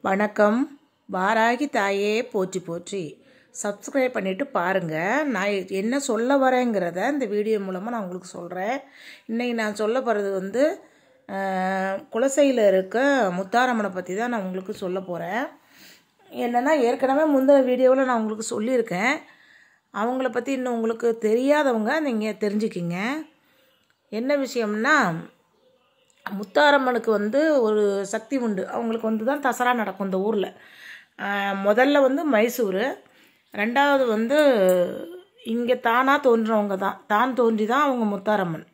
வணக்கம் வாராகி தாயே போற்றி போற்றி சப்ஸ்கிரைப் பண்ணிவிட்டு பாருங்கள் நான் என்ன சொல்ல வரேங்கிறத இந்த வீடியோ மூலமாக நான் உங்களுக்கு சொல்கிறேன் இன்றைக்கி நான் சொல்ல போகிறது வந்து அஹ், குலசையில் இருக்க முத்தாரம்மனை பற்றி தான் நான் உங்களுக்கு சொல்ல போகிறேன் என்னென்னா ஏற்கனவே முந்தின வீடியோவில் நான் உங்களுக்கு சொல்லியிருக்கேன் அவங்கள பற்றி இன்னும் உங்களுக்கு தெரியாதவங்க நீங்கள் தெரிஞ்சுக்கிங்க என்ன விஷயம்னா முத்தாரம்மனுக்கு வந்து ஒரு சக்தி உண்டு அவங்களுக்கு வந்து தான் தசரா நடக்கும் இந்த ஊரில் முதல்ல வந்து மைசூர் ரெண்டாவது வந்து இங்கே தானாக தோன்றவங்க தான் தான் தோன்றி தான் அவங்க முத்தாரம்மன்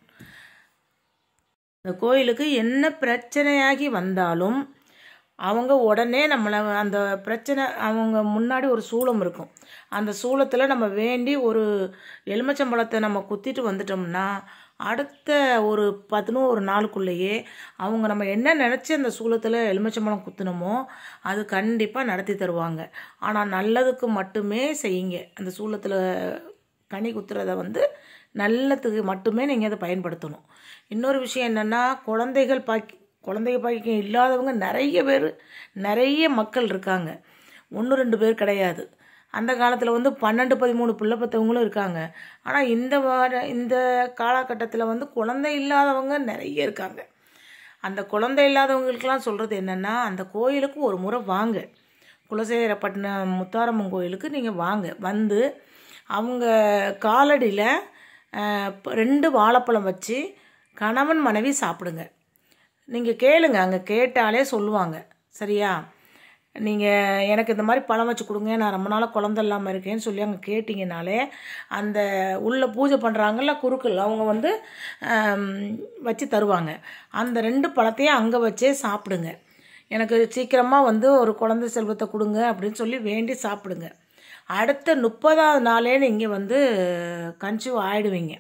இந்த கோயிலுக்கு என்ன பிரச்சனையாகி வந்தாலும் அவங்க உடனே நம்மளை அந்த பிரச்சனை அவங்க முன்னாடி ஒரு சூளம் இருக்கும் அந்த சூளத்தில் நம்ம வேண்டி ஒரு எலுமிச்சம்பழத்தை நம்ம குத்திட்டு வந்துட்டோம்னா அடுத்த ஒரு பதினோரு நாளுக்குள்ளேயே அவங்க நம்ம என்ன நினச்சி அந்த சூளத்தில் எலுமிச்சம்பழம் குத்துனோமோ அது கண்டிப்பாக நடத்தி தருவாங்க ஆனால் நல்லதுக்கு மட்டுமே செய்யுங்க அந்த சூளத்தில் கனி குத்துறத வந்து நல்லதுக்கு மட்டுமே நீங்கள் அதை பயன்படுத்தணும் இன்னொரு விஷயம் என்னென்னா குழந்தைகள் பாக்கி குழந்தைங்க பாக்கியம் இல்லாதவங்க நிறைய பேர் நிறைய மக்கள் இருக்காங்க ஒன்று ரெண்டு பேர் கிடையாது அந்த காலத்தில் வந்து பன்னெண்டு பதிமூணு பிள்ளை பெற்றவங்களும் இருக்காங்க ஆனால் இந்த வார இந்த காலகட்டத்தில் வந்து குழந்தை இல்லாதவங்க நிறைய இருக்காங்க அந்த குழந்தை இல்லாதவங்களுக்கெல்லாம் சொல்கிறது என்னென்னா அந்த கோயிலுக்கு ஒரு முறை வாங்க குலசேகரப்பட்டினம் முத்தாரம்மன் கோயிலுக்கு நீங்கள் வாங்க வந்து அவங்க காலடியில் அஹ், ப- ரெண்டு வாழைப்பழம் வச்சு கணவன் மனைவி சாப்பிடுங்க நீங்கள் கேளுங்க அங்கே கேட்டாலே சொல்லுவாங்க சரியா நீங்கள் எனக்கு இந்த மாதிரி பழம் வச்சு கொடுங்க நான் ரொம்ப நாளாக குழந்த இல்லாமல் இருக்கேன்னு சொல்லி அங்கே கேட்டிங்கனாலே அந்த உள்ள பூஜை பண்ணுறாங்கல்ல குருக்கள் அவங்க வந்து ஆம், வச்சு தருவாங்க அந்த ரெண்டு பழத்தையும் அங்கே வச்சே சாப்பிடுங்க எனக்கு சீக்கிரமாக வந்து ஒரு குழந்தை செல்வத்தை கொடுங்க அப்படின்னு சொல்லி வேண்டி சாப்பிடுங்க அடுத்த முப்பதாவது நாளே நீங்கள் வந்து கன்சீவ் ஆயிடுவீங்க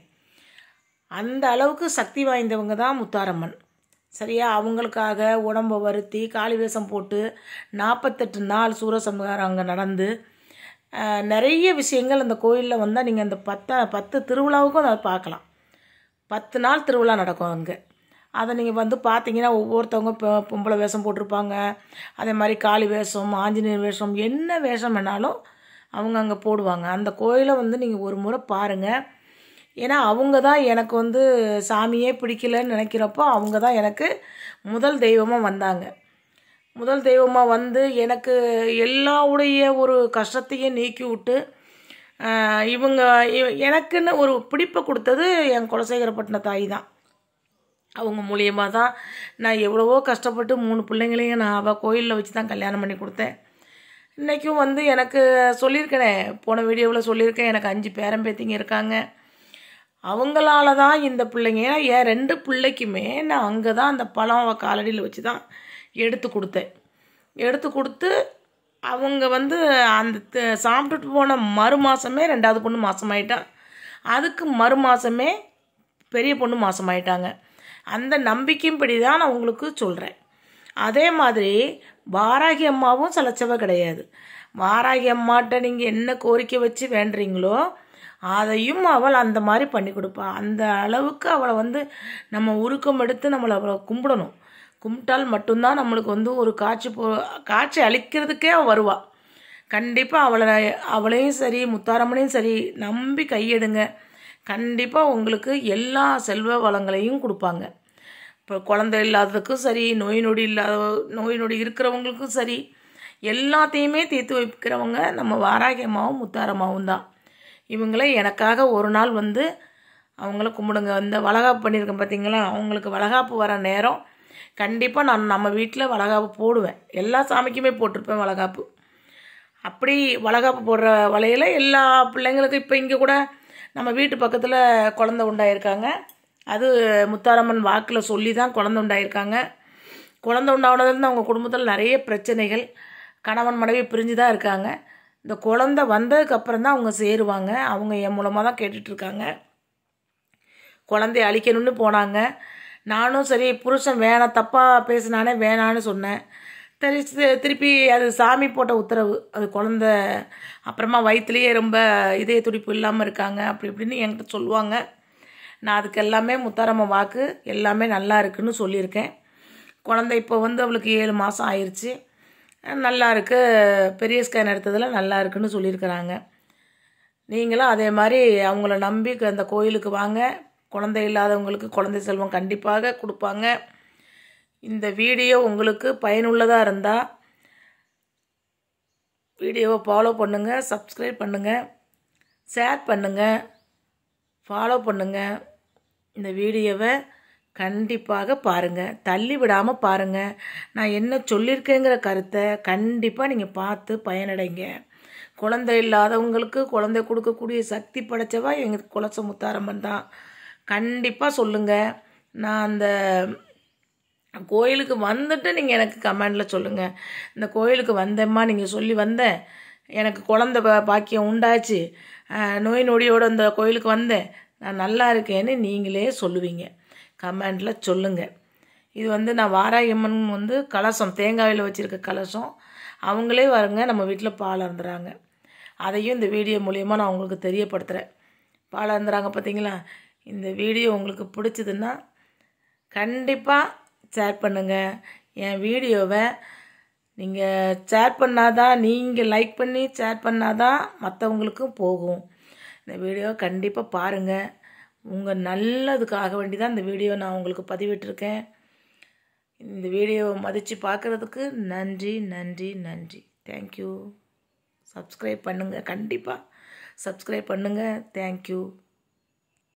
அந்த அளவுக்கு சக்தி வாய்ந்தவங்க தான் முத்தாரம்மன் சரியா அவங்களுக்காக உடம்பை வருத்தி காளி வேஷம் போட்டு நாற்பத்தெட்டு நாள் சூரசம்ஹாரம் அங்கே நடந்து அஹ், நிறைய விஷயங்கள் அந்த கோயிலில் வந்தால் நீங்கள் அந்த பத்த பத்து திருவிழாவுக்கும் அதை பார்க்கலாம் பத்து நாள் திருவிழா நடக்கும் அங்கே அதை நீங்கள் வந்து பார்த்தீங்கன்னா ஒவ்வொருத்தவங்க பொ- பொம்பளை வேஷம் போட்டிருப்பாங்க அதே மாதிரி காளி வேஷம் ஆஞ்சநேயர் வேஷம் என்ன வேஷம் வேணாலும் அவங்க அங்கே போடுவாங்க அந்த கோயிலை வந்து நீங்கள் ஒரு முறை பாருங்கள் ஏன்னா அவங்க தான் எனக்கு வந்து சாமியே பிடிக்கலன்னு நினைக்கிறப்போ அவங்க தான் எனக்கு முதல் தெய்வமாக வந்தாங்க முதல் தெய்வமாக வந்து எனக்கு எல்லாவுடைய ஒரு கஷ்டத்தையும் நீக்கி விட்டு ஆஹ், இவங்க இவ- எனக்குன்னு ஒரு பிடிப்பை கொடுத்தது என் குலசேகரப்பட்டின தாய் தான் அவங்க மூலியமாக தான் நான் எவ்வளவோ கஷ்டப்பட்டு மூணு பிள்ளைங்களையும் நான் அவள் கோயிலில் வச்சு தான் கல்யாணம் பண்ணி கொடுத்தேன் இன்றைக்கும் வந்து எனக்கு சொல்லியிருக்கேனே போன வீடியோவில் சொல்லியிருக்கேன் எனக்கு அஞ்சு பேரம்பேத்திங்க இருக்காங்க அவங்களால தான் இந்த பிள்ளைங்க ஏன்னா என் ரெண்டு பிள்ளைக்குமே நான் அங்கே தான் அந்த பழம் அவள் காலடியில் வச்சு தான் எடுத்து கொடுத்தேன் எடுத்து கொடுத்து அவங்க வந்து அந்த த- சாப்பிட்டுட்டு போன மறு மாதமே ரெண்டாவது பொண்ணு மாசமாயிட்டா அதுக்கு மறு மாதமே பெரிய பொண்ணு மாசமாயிட்டாங்க அந்த நம்பிக்கையின்படி தான் நான் உங்களுக்கு சொல்கிறேன் அதே மாதிரி வாராகி அம்மாவும் சலைச்சவ கிடையாது வாராகி அம்மாட்ட நீங்கள் என்ன கோரிக்கை வச்சு வேண்டுறீங்களோ அதையும் அவள் அந்த மாதிரி பண்ணி கொடுப்பா அந்த அளவுக்கு அவளை வந்து நம்ம உருக்கம் எடுத்து நம்மளை அவளை கும்பிடணும் கும்பிட்டால் மட்டும்தான் நம்மளுக்கு வந்து ஒரு காட்சி போ காட்சி அளிக்கிறதுக்கே அவள் வருவாள் கண்டிப்பாக அவளை அவளையும் சரி முத்தாரம்மனையும் சரி நம்பி கையெடுங்க கண்டிப்பாக உங்களுக்கு எல்லா செல்வ வளங்களையும் கொடுப்பாங்க இப்போ குழந்தை இல்லாததுக்கும் சரி நோய் நொடி இல்லாத நோய் நொடி இருக்கிறவங்களுக்கும் சரி எல்லாத்தையுமே தீர்த்து வைக்கிறவங்க நம்ம வாராகியமாவும் முத்தாரமாவும் தான் இவங்களே எனக்காக ஒரு நாள் வந்து அவங்கள கும்பிடுங்க இந்த வளகாப்பு பண்ணியிருக்கேன் பார்த்தீங்களா அவங்களுக்கு வளகாப்பு வர நேரம் கண்டிப்பாக நான் நம்ம வீட்டில் வளகாப்பு போடுவேன் எல்லா சாமிக்குமே போட்டிருப்பேன் வளகாப்பு அப்படி வளகாப்பு போடுற வலையில் எல்லா பிள்ளைங்களுக்கும் இப்போ இங்கே கூட நம்ம வீட்டு பக்கத்தில் குழந்தை உண்டாயிருக்காங்க அது முத்தாரம்மன் வாக்கில் சொல்லி தான் குழந்தை உண்டாயிருக்காங்க குழந்தை உண்டானதுலேருந்து அவங்க குடும்பத்தில் நிறைய பிரச்சனைகள் கணவன் மனைவி பிரிஞ்சு தான் இருக்காங்க இந்த குழந்தை வந்ததுக்கு அப்புறம் தான் அவங்க சேருவாங்க அவங்க என் மூலமாக தான் கேட்டுட்ருக்காங்க குழந்தைய அழிக்கணும்னு போனாங்க நானும் சரி புருஷன் வேணாம் தப்பாக பேசினானே வேணான்னு சொன்னேன் சரி தி- திருப்பி அது சாமி போட்ட உத்தரவு அது குழந்த அப்புறமா வயிற்றுலேயே ரொம்ப இதய துடிப்பு இல்லாமல் இருக்காங்க அப்படி இப்படின்னு என்கிட்ட சொல்லுவாங்க நான் அதுக்கு எல்லாமே முத்தாரம்ம வாக்கு எல்லாமே நல்லா இருக்குன்னு சொல்லியிருக்கேன் குழந்தை இப்போ வந்து அவளுக்கு ஏழு மாதம் ஆயிடுச்சு நல்லா இருக்கு பெரிய ஸ்கேன் எடுத்ததில் நல்லா இருக்குன்னு சொல்லியிருக்கிறாங்க நீங்களும் அதே மாதிரி அவங்கள நம்பி அந்த கோயிலுக்கு வாங்க குழந்தை இல்லாதவங்களுக்கு குழந்தை செல்வம் கண்டிப்பாக கொடுப்பாங்க இந்த வீடியோ உங்களுக்கு பயனுள்ளதாக இருந்தால் வீடியோவை ஃபாலோ பண்ணுங்கள் சப்ஸ்கிரைப் பண்ணுங்கள் ஷேர் பண்ணுங்கள் ஃபாலோ பண்ணுங்கள் இந்த வீடியோவை கண்டிப்பாக பாருங்கள் தள்ளி விடாமல் பாருங்கள் நான் என்ன சொல்லியிருக்கேங்கிற கருத்தை கண்டிப்பாக நீங்கள் பார்த்து பயனடைங்க குழந்தை இல்லாதவங்களுக்கு குழந்தை கொடுக்கக்கூடிய சக்தி படைச்சவா எங்கள் குலச முத்தாரம்மன் தான் கண்டிப்பாக சொல்லுங்கள் நான் அந்த கோயிலுக்கு வந்துட்டு நீங்கள் எனக்கு கமெண்டில் சொல்லுங்கள் இந்த கோயிலுக்கு வந்தேம்மா நீங்கள் சொல்லி வந்தேன் எனக்கு குழந்த பா- பாக்கியம் உண்டாச்சு அஹ், நோய் நொடியோட இந்த கோயிலுக்கு வந்தேன் நான் நல்லா இருக்கேன்னு நீங்களே சொல்லுவீங்க கமெண்டில் சொல்லுங்கள் இது வந்து நான் வாராயம்மன் வந்து கலசம் தேங்காயில் வச்சுருக்க கலசம் அவங்களே வருங்க நம்ம வீட்டில் பால் அறந்துறாங்க அதையும் இந்த வீடியோ மூலியமாக நான் உங்களுக்கு தெரியப்படுத்துகிறேன் பால் அறந்துறாங்க பார்த்தீங்களா இந்த வீடியோ உங்களுக்கு பிடிச்சதுன்னா கண்டிப்பாக ஷேர் பண்ணுங்கள் என் வீடியோவை நீங்கள் ஷேர் பண்ணாதான் நீங்கள் லைக் பண்ணி ஷேர் பண்ணாதான் மற்றவங்களுக்கும் போகும் இந்த வீடியோ கண்டிப்பாக பாருங்கள் உங்கள் நல்லதுக்காக வேண்டி தான் இந்த வீடியோ நான் உங்களுக்கு பதிவிட்டிருக்கேன் இந்த வீடியோவை மதித்து பார்க்குறதுக்கு நன்றி நன்றி நன்றி தேங்க்யூ சப்ஸ்கிரைப் பண்ணுங்கள் கண்டிப்பாக சப்ஸ்கிரைப் பண்ணுங்கள் தேங்க்யூ